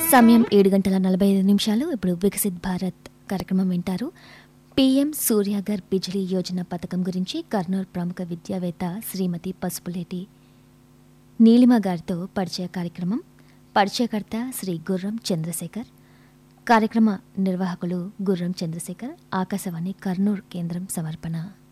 సమయం ఏడు గంటల నలభై ఐదు నిమిషాలు ఇప్పుడు వికసిత్ భారత్ కార్యక్రమం వింటారు పీఎం సూర్యాగర్ బిజ్లీ యోజన పథకం గురించి కర్నూలు ప్రముఖ విద్యావేత్త శ్రీమతి పసుపులేటి నీలిమ గారితో పరిచయ కార్యక్రమం పరిచయకర్త శ్రీ గుర్రం చంద్రశేఖర్ కార్యక్రమ నిర్వాహకులు గుర్రం చంద్రశేఖర్ ఆకాశవాణి కర్నూలు కేంద్రం సమర్పణ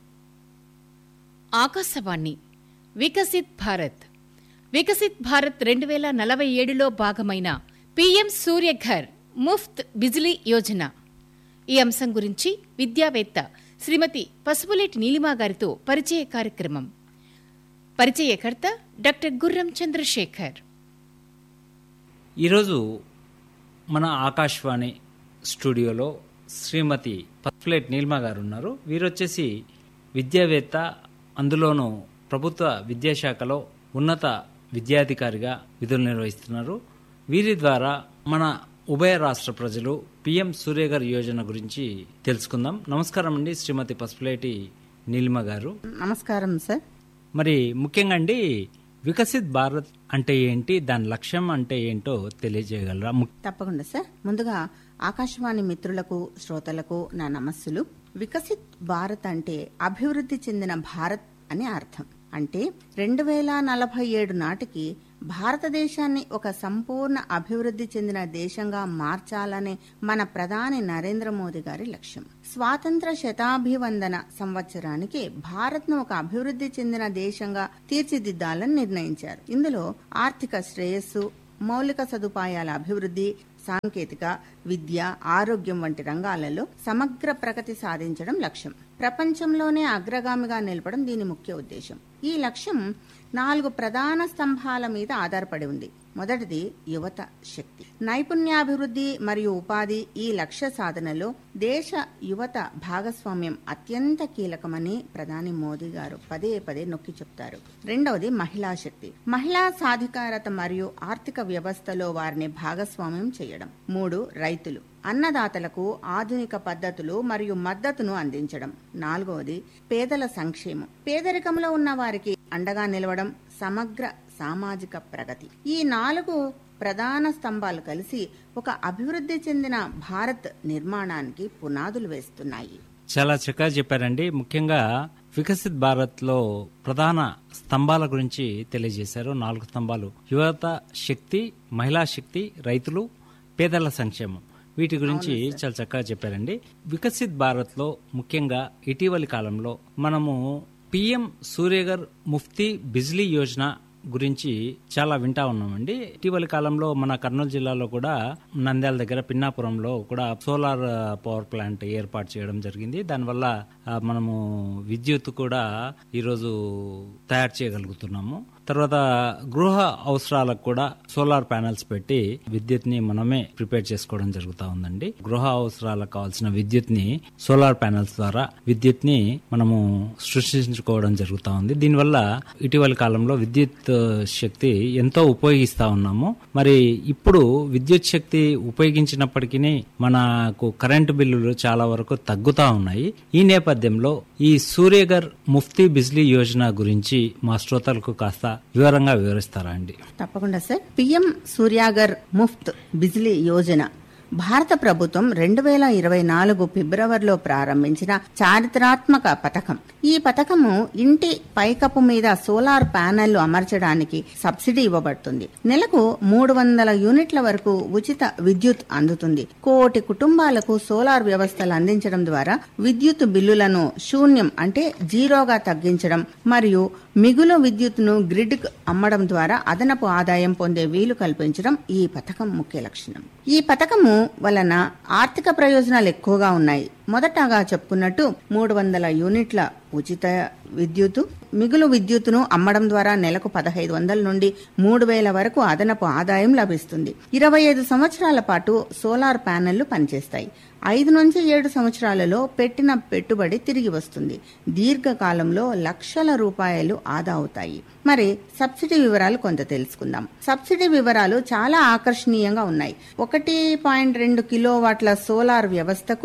ఆకాశవాణి వికసిత్ భారత్ వికసిత్ భారత్ రెండు వేల నలభై ఏడులో భాగమైన పీఎం సూర్యఘర్ ముఫ్త్ బిజిలీ యోజన ఈ అంశం గురించి విద్యావేత్త శ్రీమతి పసుపులేటి నీలిమా గారితో పరిచయ కార్యక్రమం పరిచయకర్త డాక్టర్ గుర్రం చంద్రశేఖర్ ఈరోజు మన ఆకాశవాణి స్టూడియోలో శ్రీమతి పసుపులేటి నీలిమా గారు ఉన్నారు వీరొచ్చేసి విద్యావేత్త అందులోనూ ప్రభుత్వ విద్యాశాఖలో ఉన్నత విద్యాధికారిగా విధులు నిర్వహిస్తున్నారు వీరి ద్వారా మన ఉభయ రాష్ట్ర ప్రజలు పిఎం సూర్యగర్ యోజన గురించి తెలుసుకుందాం నమస్కారం అండి శ్రీమతి పసుపులేటి నీలిమ గారు నమస్కారం సార్ మరి ముఖ్యంగా అండి వికసిత్ భారత్ అంటే ఏంటి దాని లక్ష్యం అంటే ఏంటో తెలియజేయగలరా ము- తప్పకుండా సార్ ముందుగా ఆకాశవాణి మిత్రులకు శ్రోతలకు నా నమస్సులు వికసిత్ భారత్ అంటే అభివృద్ధి చెందిన భారత్ అని అర్థం అంటే రెండు వేల నలభై ఏడు నాటికి భారతదేశాన్ని ఒక సంపూర్ణ అభివృద్ధి చెందిన దేశంగా మార్చాలనే మన ప్రధాని నరేంద్ర మోదీ గారి లక్ష్యం స్వాతంత్ర శతాభివందన సంవత్సరానికి భారత్ను ఒక అభివృద్ధి చెందిన దేశంగా తీర్చిదిద్దాలని నిర్ణయించారు ఇందులో ఆర్థిక శ్రేయస్సు మౌలిక సదుపాయాల అభివృద్ధి సాంకేతిక విద్య ఆరోగ్యం వంటి రంగాలలో సమగ్ర ప్రగతి సాధించడం లక్ష్యం ప్రపంచంలోనే అగ్రగామిగా నిలపడం దీని ముఖ్య ఉద్దేశం ఈ లక్ష్యం నాలుగు ప్రధాన స్తంభాల మీద ఆధారపడి ఉంది మొదటిది యువత శక్తి నైపుణ్యాభివృద్ధి మరియు ఉపాధి ఈ లక్ష్య సాధనలో దేశ యువత భాగస్వామ్యం అత్యంత కీలకమని ప్రధాని మోదీ గారు పదే పదే నొక్కి చెప్తారు రెండవది మహిళా శక్తి మహిళా సాధికారత మరియు ఆర్థిక వ్యవస్థలో వారిని భాగస్వామ్యం చేయడం మూడు రైతులు అన్నదాతలకు ఆధునిక పద్ధతులు మరియు మద్దతును అందించడం నాలుగవది పేదల సంక్షేమం పేదరికంలో ఉన్న వారికి అండగా నిలవడం సమగ్ర సామాజిక ప్రగతి ఈ నాలుగు ప్రధాన స్తంభాలు కలిసి ఒక అభివృద్ధి చెందిన భారత్ నిర్మాణానికి పునాదులు వేస్తున్నాయి చాలా చక్కగా చెప్పారండి ముఖ్యంగా వికసిత్ భారత్ లో ప్రధాన స్తంభాల గురించి తెలియజేశారు నాలుగు స్తంభాలు యువత శక్తి మహిళా శక్తి రైతులు పేదల సంక్షేమం వీటి గురించి చాలా చక్కగా చెప్పారండి వికసిత్ భారత్ లో ముఖ్యంగా ఇటీవలి కాలంలో మనము పిఎం సూర్యగర్ ముఫ్తీ బిజ్లీ యోజన గురించి చాలా వింటా ఉన్నామండి ఇటీవలి కాలంలో మన కర్నూలు జిల్లాలో కూడా నంద్యాల దగ్గర పిన్నాపురంలో కూడా సోలార్ ఆ, పవర్ ప్లాంట్ ఏర్పాటు చేయడం జరిగింది దానివల్ల ఆ, మనము విద్యుత్ కూడా ఈరోజు తయారు చేయగలుగుతున్నాము తర్వాత గృహ అవసరాలకు కూడా సోలార్ ప్యానెల్స్ పెట్టి విద్యుత్ ని మనమే ప్రిపేర్ చేసుకోవడం జరుగుతా ఉందండి గృహ అవసరాలకు కావాల్సిన విద్యుత్ ని సోలార్ ప్యానెల్స్ ద్వారా విద్యుత్ ని మనము సృష్టించుకోవడం జరుగుతా ఉంది దీనివల్ల ఇటీవలి కాలంలో విద్యుత్ ఆ, శక్తి ఎంతో ఉపయోగిస్తా ఉన్నాము మరి ఇప్పుడు విద్యుత్ శక్తి ఉపయోగించినప్పటికీ మనకు కరెంటు బిల్లులు చాలా వరకు తగ్గుతా ఉన్నాయి ఈ నేపథ్యంలో ఈ సూర్యగర్ ముఫ్తీ బిజ్లీ యోజన గురించి మా శ్రోతలకు కాస్త వివరంగా వివరిస్తారా అండి తప్పకుండా సార్ పిఎం సూర్యాగర్ ముఫ్త్ బిజిలీ యోజన భారత ప్రభుత్వం రెండు వేల ఇరవై నాలుగు ఫిబ్రవరిలో ప్రారంభించిన చారిత్రాత్మక పథకం ఈ పథకము ఇంటి పైకప్పు మీద సోలార్ ప్యానెళ్లు అమర్చడానికి సబ్సిడీ ఇవ్వబడుతుంది నెలకు మూడు వందల యూనిట్ల వరకు ఉచిత విద్యుత్ అందుతుంది కోటి కుటుంబాలకు సోలార్ వ్యవస్థలు అందించడం ద్వారా విద్యుత్ బిల్లులను శూన్యం అంటే జీరోగా తగ్గించడం మరియు మిగులు విద్యుత్తును గ్రిడ్ అమ్మడం ద్వారా అదనపు ఆదాయం పొందే వీలు కల్పించడం ఈ పథకం ముఖ్య లక్షణం ఈ పథకము వలన ఆర్థిక ప్రయోజనాలు ఎక్కువగా ఉన్నాయి మొదటగా చెప్పుకున్నట్టు మూడు వందల యూనిట్ల ఉచిత విద్యుత్ మిగులు విద్యుత్తును అమ్మడం ద్వారా నెలకు పదహైదు వందల నుండి మూడు వేల వరకు అదనపు ఆదాయం లభిస్తుంది ఇరవై ఐదు సంవత్సరాల పాటు సోలార్ ప్యానెళ్లు పనిచేస్తాయి ఐదు నుంచి ఏడు సంవత్సరాలలో పెట్టిన పెట్టుబడి తిరిగి వస్తుంది దీర్ఘకాలంలో లక్షల రూపాయలు ఆదా అవుతాయి మరి సబ్సిడీ వివరాలు కొంత తెలుసుకుందాం సబ్సిడీ వివరాలు చాలా ఆకర్షణీయంగా ఉన్నాయి ఒకటి పాయింట్ రెండు కిలోవాట్ల సోలార్ వ్యవస్థకు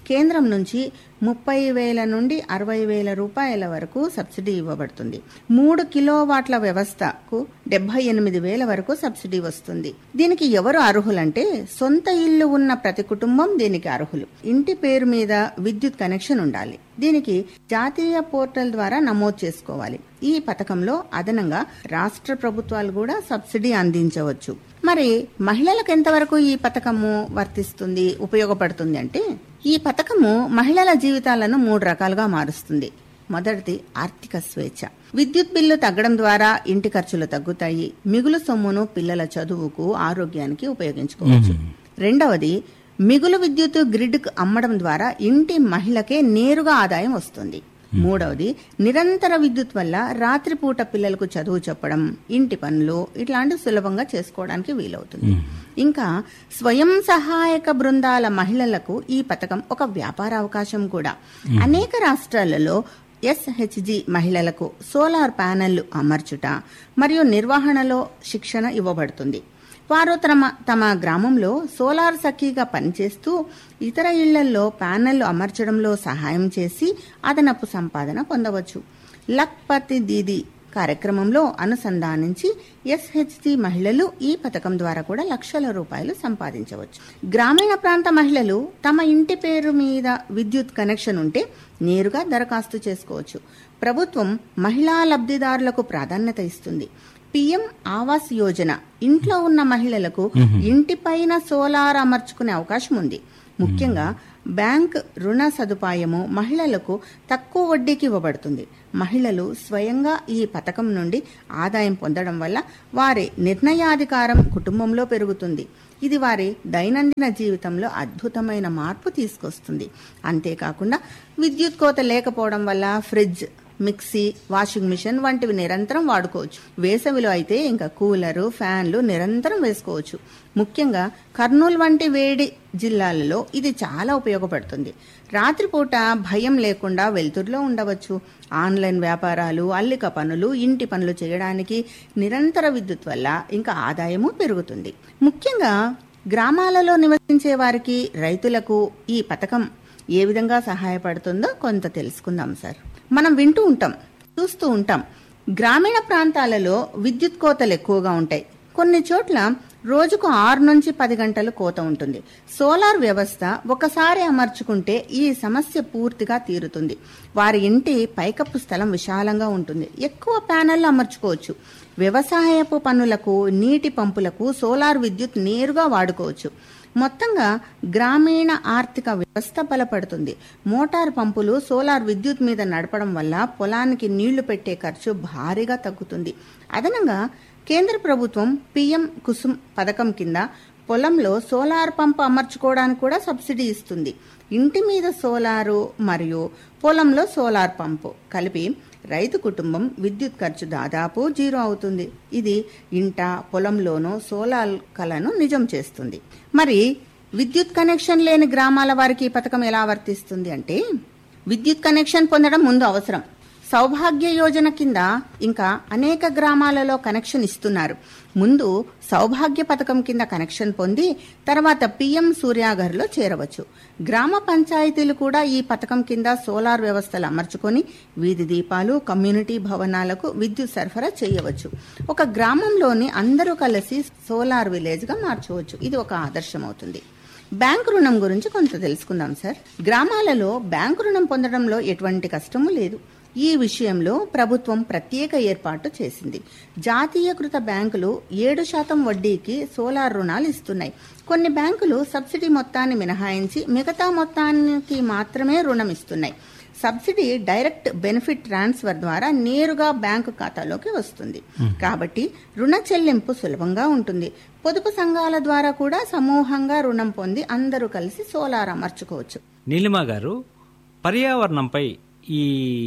కేంద్రం నుంచి ముప్పై వేల నుండి అరవై వేల రూపాయల వరకు సబ్సిడీ ఇవ్వబడుతుంది మూడు కిలోవాట్ల వ్యవస్థకు డెబ్బై ఎనిమిది వేల వరకు సబ్సిడీ వస్తుంది దీనికి ఎవరు అర్హులంటే సొంత ఇల్లు ఉన్న ప్రతి కుటుంబం దీనికి అర్హులు ఇంటి పేరు మీద విద్యుత్ కనెక్షన్ ఉండాలి దీనికి జాతీయ పోర్టల్ ద్వారా నమోదు చేసుకోవాలి ఈ పథకంలో అదనంగా రాష్ట్ర ప్రభుత్వాలు కూడా సబ్సిడీ అందించవచ్చు మరి మహిళలకు ఎంతవరకు ఈ పథకము వర్తిస్తుంది ఉపయోగపడుతుంది అంటే ఈ పథకము మహిళల జీవితాలను మూడు రకాలుగా మారుస్తుంది మొదటిది ఆర్థిక స్వేచ్ఛ విద్యుత్ బిల్లు తగ్గడం ద్వారా ఇంటి ఖర్చులు తగ్గుతాయి మిగులు సొమ్మును పిల్లల చదువుకు ఆరోగ్యానికి ఉపయోగించుకోవచ్చు రెండవది మిగులు విద్యుత్ గ్రిడ్కు అమ్మడం ద్వారా ఇంటి మహిళకే నేరుగా ఆదాయం వస్తుంది మూడవది నిరంతర విద్యుత్ వల్ల రాత్రిపూట పిల్లలకు చదువు చెప్పడం ఇంటి పనులు ఇట్లాంటివి సులభంగా చేసుకోవడానికి వీలవుతుంది ఇంకా స్వయం సహాయక బృందాల మహిళలకు ఈ పథకం ఒక వ్యాపార అవకాశం కూడా అనేక రాష్ట్రాలలో ఎస్హెచ్జి మహిళలకు సోలార్ ప్యానెళ్లు అమర్చుట మరియు నిర్వహణలో శిక్షణ ఇవ్వబడుతుంది వారు తమ తమ గ్రామంలో సోలార్ సఖీగా పనిచేస్తూ ఇతర ఇళ్లలో ప్యానెళ్లు అమర్చడంలో సహాయం చేసి అదనపు సంపాదన పొందవచ్చు లక్పతి దీది కార్యక్రమంలో అనుసంధానించి ఎస్హెచ్జి మహిళలు ఈ పథకం ద్వారా కూడా లక్షల రూపాయలు సంపాదించవచ్చు గ్రామీణ ప్రాంత మహిళలు తమ ఇంటి పేరు మీద విద్యుత్ కనెక్షన్ ఉంటే నేరుగా దరఖాస్తు చేసుకోవచ్చు ప్రభుత్వం మహిళా లబ్ధిదారులకు ప్రాధాన్యత ఇస్తుంది పిఎం ఆవాస్ యోజన ఇంట్లో ఉన్న మహిళలకు ఇంటిపైన సోలార్ అమర్చుకునే అవకాశం ఉంది ముఖ్యంగా బ్యాంక్ రుణ సదుపాయము మహిళలకు తక్కువ వడ్డీకి ఇవ్వబడుతుంది మహిళలు స్వయంగా ఈ పథకం నుండి ఆదాయం పొందడం వల్ల వారి నిర్ణయాధికారం కుటుంబంలో పెరుగుతుంది ఇది వారి దైనందిన జీవితంలో అద్భుతమైన మార్పు తీసుకొస్తుంది అంతేకాకుండా విద్యుత్ కోత లేకపోవడం వల్ల ఫ్రిడ్జ్ మిక్సీ వాషింగ్ మిషన్ వంటివి నిరంతరం వాడుకోవచ్చు వేసవిలో అయితే ఇంకా కూలరు ఫ్యాన్లు నిరంతరం వేసుకోవచ్చు ముఖ్యంగా కర్నూలు వంటి వేడి జిల్లాలలో ఇది చాలా ఉపయోగపడుతుంది రాత్రిపూట భయం లేకుండా వెలుతురులో ఉండవచ్చు ఆన్లైన్ వ్యాపారాలు అల్లిక పనులు ఇంటి పనులు చేయడానికి నిరంతర విద్యుత్ వల్ల ఇంకా ఆదాయము పెరుగుతుంది ముఖ్యంగా గ్రామాలలో నివసించే వారికి రైతులకు ఈ పథకం ఏ విధంగా సహాయపడుతుందో కొంత తెలుసుకుందాం సార్ మనం వింటూ ఉంటాం చూస్తూ ఉంటాం గ్రామీణ ప్రాంతాలలో విద్యుత్ కోతలు ఎక్కువగా ఉంటాయి కొన్ని చోట్ల రోజుకు ఆరు నుంచి పది గంటలు కోత ఉంటుంది సోలార్ వ్యవస్థ ఒకసారి అమర్చుకుంటే ఈ సమస్య పూర్తిగా తీరుతుంది వారి ఇంటి పైకప్పు స్థలం విశాలంగా ఉంటుంది ఎక్కువ ప్యానెళ్లు అమర్చుకోవచ్చు వ్యవసాయపు పనులకు నీటి పంపులకు సోలార్ విద్యుత్ నేరుగా వాడుకోవచ్చు మొత్తంగా గ్రామీణ ఆర్థిక వ్యవస్థ బలపడుతుంది మోటార్ పంపులు సోలార్ విద్యుత్ మీద నడపడం వల్ల పొలానికి నీళ్లు పెట్టే ఖర్చు భారీగా తగ్గుతుంది అదనంగా కేంద్ర ప్రభుత్వం పిఎం కుసుమ్ పథకం కింద పొలంలో సోలార్ పంప్ అమర్చుకోవడానికి కూడా సబ్సిడీ ఇస్తుంది ఇంటి మీద సోలారు మరియు పొలంలో సోలార్ పంపు కలిపి రైతు కుటుంబం విద్యుత్ ఖర్చు దాదాపు జీరో అవుతుంది ఇది ఇంట పొలంలోనూ సోలార్ కలను నిజం చేస్తుంది మరి విద్యుత్ కనెక్షన్ లేని గ్రామాల వారికి ఈ పథకం ఎలా వర్తిస్తుంది అంటే విద్యుత్ కనెక్షన్ పొందడం ముందు అవసరం సౌభాగ్య యోజన కింద ఇంకా అనేక గ్రామాలలో కనెక్షన్ ఇస్తున్నారు ముందు సౌభాగ్య పథకం కింద కనెక్షన్ పొంది తర్వాత పిఎం సూర్యాగర్లో చేరవచ్చు గ్రామ పంచాయతీలు కూడా ఈ పథకం కింద సోలార్ వ్యవస్థలు అమర్చుకొని వీధి దీపాలు కమ్యూనిటీ భవనాలకు విద్యుత్ సరఫరా చేయవచ్చు ఒక గ్రామంలోని అందరూ కలిసి సోలార్ విలేజ్గా మార్చవచ్చు ఇది ఒక ఆదర్శం అవుతుంది బ్యాంకు రుణం గురించి కొంత తెలుసుకుందాం సార్ గ్రామాలలో బ్యాంకు రుణం పొందడంలో ఎటువంటి కష్టము లేదు ఈ విషయంలో ప్రభుత్వం ప్రత్యేక ఏర్పాటు చేసింది జాతీయకృత బ్యాంకులు ఏడు శాతం వడ్డీకి సోలార్ రుణాలు ఇస్తున్నాయి కొన్ని బ్యాంకులు సబ్సిడీ మొత్తాన్ని మినహాయించి మిగతా మొత్తానికి మాత్రమే రుణం ఇస్తున్నాయి సబ్సిడీ డైరెక్ట్ బెనిఫిట్ ట్రాన్స్ఫర్ ద్వారా నేరుగా బ్యాంకు ఖాతాలోకి వస్తుంది కాబట్టి రుణ చెల్లింపు సులభంగా ఉంటుంది పొదుపు సంఘాల ద్వారా కూడా సమూహంగా రుణం పొంది అందరూ కలిసి సోలార్ అమర్చుకోవచ్చు నీలిమ గారు పర్యావరణంపై ఈ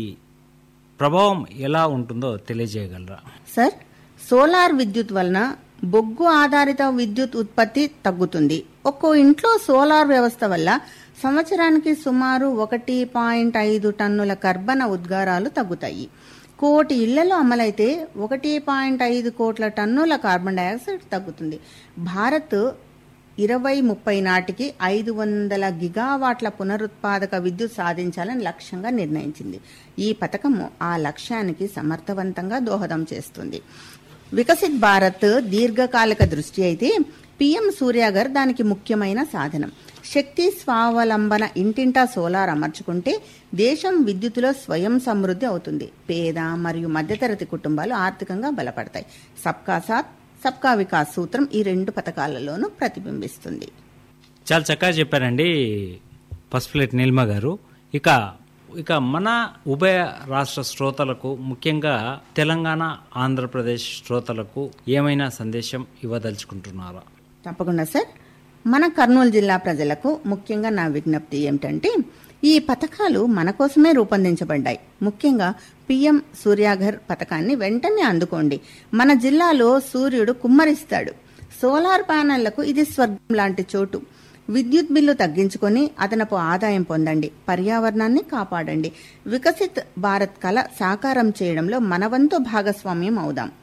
ప్రభావం ఎలా ఉంటుందో తెలియజేయగలరా సార్ సోలార్ విద్యుత్ వలన బొగ్గు ఆధారిత విద్యుత్ ఉత్పత్తి తగ్గుతుంది ఒక్కో ఇంట్లో సోలార్ వ్యవస్థ వల్ల సంవత్సరానికి సుమారు ఒకటి పాయింట్ ఐదు టన్నుల కర్బన ఉద్గారాలు తగ్గుతాయి కోటి ఇళ్లలో అమలైతే ఒకటి పాయింట్ ఐదు కోట్ల టన్నుల కార్బన్ డైఆక్సైడ్ తగ్గుతుంది భారత్ ఇరవై ముప్పై నాటికి ఐదు వందల గిగావాట్ల పునరుత్పాదక విద్యుత్ సాధించాలని లక్ష్యంగా నిర్ణయించింది ఈ పథకము ఆ లక్ష్యానికి సమర్థవంతంగా దోహదం చేస్తుంది వికసిత్ భారత్ దీర్ఘకాలిక దృష్టి అయితే పిఎం సూర్యాగర్ దానికి ముఖ్యమైన సాధనం శక్తి స్వావలంబన ఇంటింటా సోలార్ అమర్చుకుంటే దేశం విద్యుత్తులో స్వయం సమృద్ధి అవుతుంది పేద మరియు మధ్యతరగతి కుటుంబాలు ఆర్థికంగా బలపడతాయి సబ్కా సాత్ సబ్కా వికాస్ సూత్రం ఈ రెండు పథకాలలోనూ ప్రతిబింబిస్తుంది చాలా చక్కగా చెప్పారండి పసుపులేటి నీల్మ గారు ఇక ఇక మన ఉభయ రాష్ట్ర శ్రోతలకు ముఖ్యంగా తెలంగాణ ఆంధ్రప్రదేశ్ శ్రోతలకు ఏమైనా సందేశం ఇవ్వదలుచుకుంటున్నారా తప్పకుండా సార్ మన కర్నూలు జిల్లా ప్రజలకు ముఖ్యంగా నా విజ్ఞప్తి ఏమిటంటే ఈ పథకాలు మన కోసమే రూపొందించబడ్డాయి ముఖ్యంగా పిఎం సూర్యాఘర్ పథకాన్ని వెంటనే అందుకోండి మన జిల్లాలో సూర్యుడు కుమ్మరిస్తాడు సోలార్ ప్యానెళ్లకు ఇది స్వర్గం లాంటి చోటు విద్యుత్ బిల్లు తగ్గించుకొని అదనపు ఆదాయం పొందండి పర్యావరణాన్ని కాపాడండి వికసిత్ భారత్ కళ సాకారం చేయడంలో మనవంతు భాగస్వామ్యం అవుదాం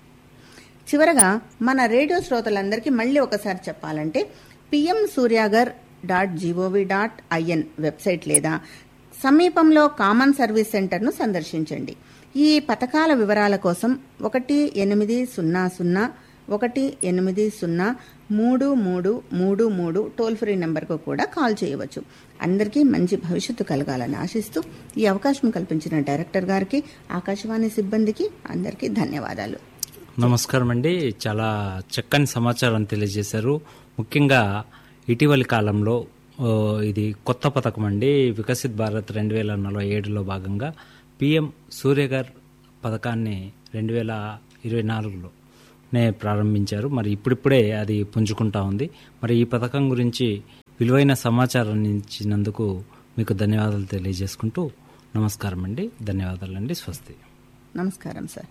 చివరగా మన రేడియో శ్రోతలందరికీ మళ్ళీ ఒకసారి చెప్పాలంటే PM Suryaghar dot GOV dot IN website లేదా సమీపంలో కామన్ సర్వీస్ సెంటర్ను సందర్శించండి ఈ పథకాల వివరాల కోసం ఒకటి ఎనిమిది సున్నా సున్నా ఒకటి ఎనిమిది సున్నా మూడు మూడు మూడు మూడు టోల్ ఫ్రీ నెంబర్కు కూడా కాల్ చేయవచ్చు అందరికీ మంచి భవిష్యత్తు కలగాలని ఆశిస్తూ ఈ అవకాశం కల్పించిన డైరెక్టర్ గారికి ఆకాశవాణి సిబ్బందికి అందరికీ ధన్యవాదాలు నమస్కారం అండి చాలా చక్కని సమాచారం తెలియజేశారు ముఖ్యంగా ఇటీవలి కాలంలో ఓ, ఇది కొత్త పథకం అండి వికసిత్ భారత్ రెండు వేల నలభై ఏడులో భాగంగా పిఎం సూర్యగర్ పథకాన్ని రెండు వేల ఇరవై నాలుగులోనే ప్రారంభించారు మరి ఇప్పుడిప్పుడే అది పుంజుకుంటా ఉంది మరి ఈ పథకం గురించి విలువైన సమాచారం ఇచ్చినందుకు మీకు ధన్యవాదాలు తెలియజేసుకుంటూ నమస్కారం అండి ధన్యవాదాలండి స్వస్తి నమస్కారం సార్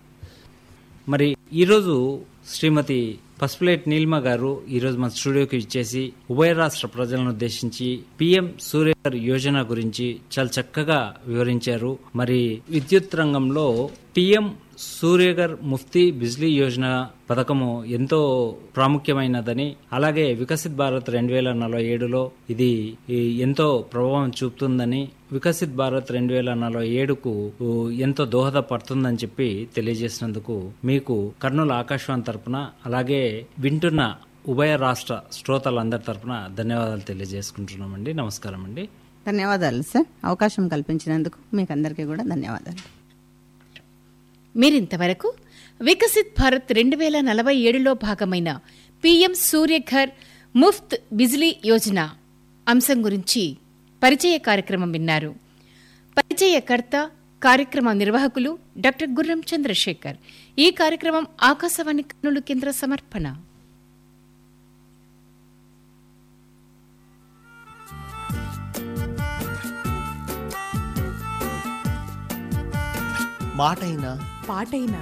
మరి ఈరోజు శ్రీమతి పసుపులేట్ నీలిమ గారు ఈరోజు మన స్టూడియోకి ఇచ్చేసి ఉభయ రాష్ట్ర ప్రజలను ఉద్దేశించి పిఎం సూర్యగర్ యోజన గురించి చాలా చక్కగా వివరించారు మరి విద్యుత్ రంగంలో పిఎం సూర్యగర్ ముఫ్తీ బిజ్లీ యోజన పథకము ఎంతో ప్రాముఖ్యమైనదని అలాగే వికసిత్ భారత్ రెండు వేల నలభై ఏడులో ఇది ఈ ఎంతో ప్రభావం చూపుతుందని వికసిత్ భారత్ రెండు వేల నలభై ఏడుకు ఊ, ఎంతో దోహదపడుతుందని చెప్పి తెలియజేసినందుకు మీకు కర్నూలు ఆకాశవాణి తరపున అలాగే వింటున్న ఉభయ రాష్ట్ర శ్రోతలందరి తరపున ధన్యవాదాలు తెలియజేసుకుంటున్నామండి నమస్కారం అండి ధన్యవాదాలు సార్ అవకాశం కల్పించినందుకు మీకు అందరికీ కూడా ధన్యవాదాలు మీరింతవరకు వికసిత్ భారత్ రెండు వేల నలభై ఏడులో భాగమైన పీఎం సూర్యఘర్ ముఫ్త్ బిజ్లీ యోజన అంశం గురించి పరిచయ కార్యక్రమం విన్నారు పరిచయకర్త కార్యక్రమ నిర్వాహకులు డాక్టర్ గుర్రం చంద్రశేఖర్ ఈ కార్యక్రమం ఆకాశవాణి కర్నూలు కేంద్ర సమర్పణ మాటైనా పాటైనా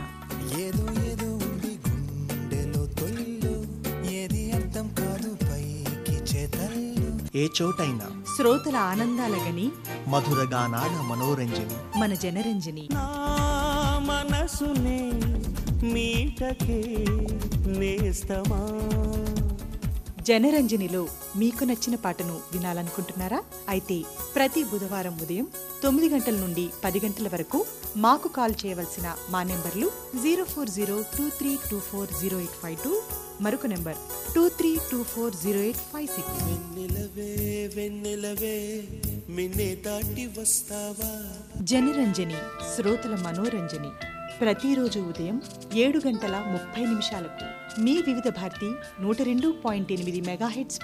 ఏ చోటైనా శ్రోతల ఆనందాలగని మధుర గానాల మనోరంజని మన జనరంజని మనసునే మీటకే నేస్తమా జనరంజనిలో మీకు నచ్చిన పాటను వినాలనుకుంటున్నారా అయితే ప్రతి బుధవారం ఉదయం తొమ్మిది గంటల నుండి పది గంటల వరకు మాకు కాల్ చేయవలసిన మా నెంబర్లు zero four zero two three two four zero eight five two మరొక number two three two four zero eight five six వెన్నెలవే వెన్నెలవే మిన్నే దాటి వస్తావా జనరంజని శ్రోతల మనోరంజని ప్రతిరోజు ఉదయం ఏడు గంటల ముప్పై నిమిషాలకు మీ వివిధ భారతి నూట రెండు పాయింట్ ఎనిమిది మెగాహెట్స్